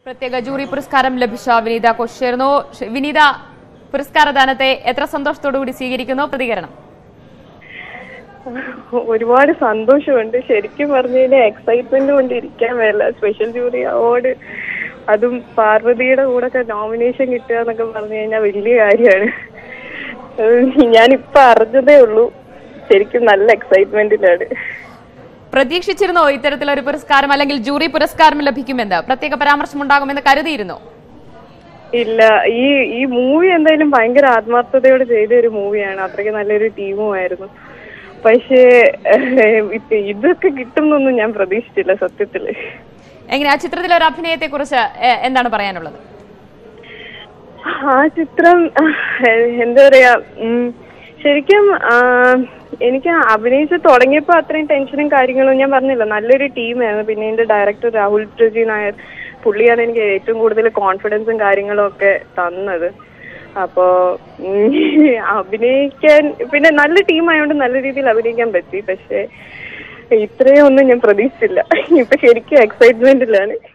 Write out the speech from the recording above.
പ്രത്യേക ജൂറി പുരസ്കാരം ലഭിച്ച വിനീത കോശിയായിരുന്നു ഷ്- വിനീത പുരസ്കാരദാനത്തെ എത്ര സന്തോഷത്തോടു കൂടി സ്വീകരിക്കുന്നു പ്രതികരണം ഒരുപാട് സന്തോഷമുണ്ട് ശരിക്കും പറഞ്ഞു കഴിഞ്ഞാൽ എക്സൈറ്റ്മെന്റ് കൊണ്ട് ഇരിക്കാൻ മേല സ്പെഷ്യൽ ജൂറി അവാർഡ് അതും പാർവതിയുടെ കൂടെ ഒക്കെ നോമിനേഷൻ കിട്ടുക എന്നൊക്കെ പറഞ്ഞു കഴിഞ്ഞാൽ വലിയ കാര്യമാണ് ഞാനിപ്പോ അറിഞ്ഞതേ ഉള്ളൂ ശരിക്കും നല്ല എക്സൈറ്റ്മെന്റിലാണ് പ്രതീക്ഷിച്ചിരുന്നോ ഇത്തരത്തിലൊരു പുരസ്കാരം അല്ലെങ്കിൽ ജൂറി പുരസ്കാരം ലഭിക്കുമെന്ന് പ്രത്യേക പരാമർശം ഉണ്ടാകുമെന്ന് കരുതിയിരുന്നോ ഇല്ല ഈ ഈ മൂവി എന്തായാലും ഭയങ്കര ആത്മാർത്ഥതയോടെ ചെയ്ത ഒരു മൂവിയാണ് അത്രയ്ക്ക് നല്ലൊരു ടീമുമായിരുന്നു പക്ഷേ ഇപ്പൊ ഇതൊക്കെ കിട്ടുന്നൊന്നും ഞാൻ പ്രതീക്ഷിച്ചില്ല സത്യത്തില് എങ്ങനെ ആ ചിത്രത്തിലെ ഒരു അഭിനയത്തെ കുറിച്ച് എന്താണ് പറയാനുള്ളത് ആ ചിത്രം ഏഹ്, എന്താ പറയാ ഉം, ശരിക്കും ആ, എനിക്ക് അഭിനയിച്ച് തുടങ്ങിയപ്പോ അത്രയും ടെൻഷനും കാര്യങ്ങളും ഞാൻ പറഞ്ഞില്ല നല്ലൊരു ടീമായിരുന്നു പിന്നെ എന്റെ ഡയറക്ടർ രാഹുൽ പ്രജി നായർ പുള്ളിയാണ് എനിക്ക് ഏറ്റവും കൂടുതൽ കോൺഫിഡൻസും കാര്യങ്ങളും ഒക്കെ തന്നത് അപ്പോ ഉം, അഭിനയിക്കാൻ പിന്നെ നല്ല ടീമായതുകൊണ്ട് നല്ല രീതിയിൽ അഭിനയിക്കാൻ പറ്റി പക്ഷെ ഇത്രയും ഒന്നും ഞാൻ പ്രതീക്ഷിച്ചില്ല ഇപ്പൊ ശരിക്കും എക്സൈറ്റ്മെന്റിലാണ്